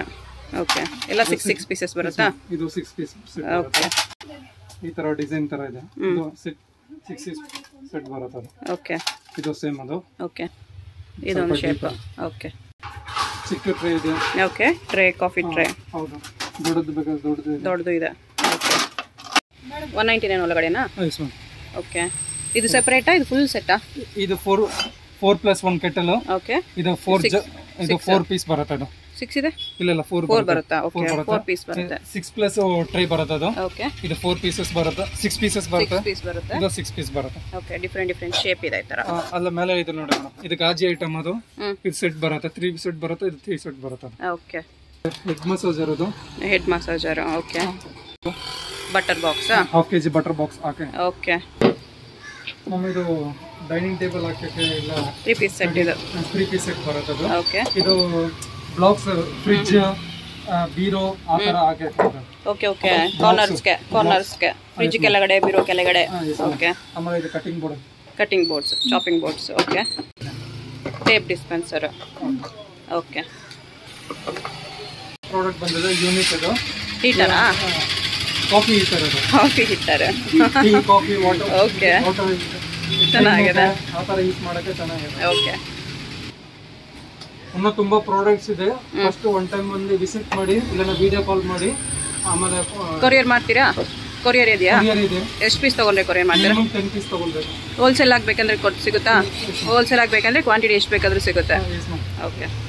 ಓಕೆ ಎಲ್ಲ ಸಿಕ್ಸ್ ಸಿಕ್ಸ್ ಪೀಸಸ್ ಬರುತ್ತಾ ಇದು ಸಿಕ್ಸ್ ಪೀಸ್ ಸೆಟ್ ಓಕೆ ಈ ತರ ಡಿಸೈನ್ ತರ ಇದೆ ಇದು ಸಿಕ್ಸ್ ಸಿಕ್ಸ್ ಸೆಟ್ ಬರುತ್ತೆ ಅದು ಓಕೆ ಇದು ಸೇಮ್ ಅದು ಓಕೆ ಇದೊಂದು ಶೇಪ್ ಓಕೆ ಚಿಕ್ಕ ಟ್ರೇ ಇದೆ ಓಕೆ ಟ್ರೇ ಕಾಫಿ ಟ್ರೇ ಹೌದು ದೊಡ್ಡದು ಬೇಕಾದ್ರೆ ದೊಡ್ಡದು ಇದೆ ದೊಡ್ಡದು ಇದೆ ಓಕೆ ಒನ್ ನೈಂಟಿ ನೈನ್ ಒಳಗಡೆನಾ ಎಸ್ ಮ್ಯಾಮ್ ಓಕೆ ಇದು ಸೆಪ್ರೇಟಾ ಇದು ಫುಲ್ ಸೆಟ್ಟಾ ಇದು four four plus one kettle okay ಇದು ಫೋರ್ ಇದು ಫೋರ್ ಪೀಸ್ ಬರುತ್ತೆ ಅದು ಸಿಕ್ಸ್ ಇದೆ ಇಲ್ಲ ಇಲ್ಲ ಫೋರ್ ಫೋರ್ ಬರುತ್ತಾ ಓಕೆ ಫೋರ್ ಪೀಸ್ ಬರುತ್ತೆ ಸಿಕ್ಸ್ ಪ್ಲಸ್ ಟ್ರೈ ಬರುತ್ತೆ ಅದು ಓಕೆ ಇದು ಫೋರ್ ಪೀಸಸ್ ಬರುತ್ತೆ ಸಿಕ್ಸ್ ಪೀಸಸ್ ಬರುತ್ತೆ ಸಿಕ್ಸ್ ಪೀಸ್ ಬರುತ್ತೆ ಇದು ಸಿಕ್ಸ್ ಪೀಸ್ ಬರುತ್ತೆ ಓಕೆ ಡಿಫ್ರೆಂಟ್ ಡಿಫ್ರೆಂಟ್ ಶೇಪ್ ಇದೆ ಈ ಥರ ಆ, ಅಲ್ಲ ಮೇಲೆ ಇದು ನೋಡಿ ಮೇಡಮ್ ಇದು ಗಾಜಿ ಐಟಮ್ ಅದು ಹ್ಞೂ ಇದು ಸೆಟ್ ಬರುತ್ತೆ ತ್ರೀ ಸೆಟ್ ಬರುತ್ತೆ ಇದು ತ್ರೀ ಸೆಟ್ ಬರುತ್ತೆ ಓಕೆ ಹೆಡ್ ಮಸಾಜರ್ ಅದು ಹೆಡ್ ಮಸಾಜರ್ ಓಕೆ ಬಟರ್ ಬಾಕ್ಸಾ half K G butter box ಹಾಕಿ ಓಕೆ ನಮ್ಮ ಇದು ಡೈನಿಂಗ್ ಟೇಬಲ್ ಹಾಕಕ್ಕೆ ಇಲ್ಲ ತ್ರೀ ಪೀಸ್ ಸೆಟ್ ಇದು ತ್ರೀ ಪೀಸ್ ಸೆಟ್ ಬರುತ್ತೆ ಅದು ಓಕೆ ಇದು ಬ್ಲಾಕ್ಸ್ ಫ್ರಿಡ್ಜ್ ಬೀರೋ ಆ ಥರ ಹಾಕಿ ಓಕೆ ಓಕೆ ಕಾರ್ನರ್ಸ್ಗೆ ಕಾರ್ನರ್ಸ್ಗೆ ಫ್ರಿಜ್ ಕೆಳಗಡೆ ಬಿರೋ ಕೆಳಗಡೆ ಓಕೆ ಆಮೇಲೆ ಇದು cutting board cutting boards chopping boards okay tape dispenser okay product ಬಂದಿದೆ ಯೂನಿಕ್ ಇದು ಹೀಟರಾ ಕಾಫಿ ಈ ಥರ ಇದು coffee heater tea coffee water okay water ಚೆನ್ನಾಗಿದೆ. ಆ ಥರ ಯೂಸ್ ಮಾಡೋಕ್ಕೆ ಚೆನ್ನಾಗಿದೆ ಓಕೆ ಇನ್ನೂ ತುಂಬಾ ಪ್ರಾಡಕ್ಟ್ಸ್ ಇದೆ ಫಸ್ಟ್ ಒನ್ ಟೈಮ್ ಬಂದು ವಿಸಿಟ್ ಮಾಡಿ ಇಲ್ಲ ವಿಡಿಯೋ ಕಾಲ್ ಮಾಡಿ ಆಮೇಲೆ ಕೊರಿಯರ್ ಮಾಡ್ತೀರಾ ಕೊರಿಯರ್ ಇದೆಯಾ ಕೊರಿಯರ್ ಇದೆ ಎಷ್ಟು ಪೀಸ್ ತೊಗೊಂಡ್ರೆ ಕೊರಿಯರ್ ಮಾಡ್ತೀರಾ ಮಿನಿಮಮ್ ಟೆನ್ ಪೀಸ್ ತಗೊಳ್ಬೇಕು ಹೋಲ್ಸೇಲ್ ಆಗಬೇಕಂದ್ರೆ ಕೊಟ್ಟು ಸಿಗುತ್ತಾ ಹೋಲ್ಸೇಲ್ ಆಗಬೇಕಂದ್ರೆ ಕ್ವಾಂಟಿಟಿ ಎಷ್ಟು ಬೇಕಾದರೂ ಸಿಗುತ್ತೆ ಎಸ್ ಮ್ಯಾಮ್ ಓಕೆ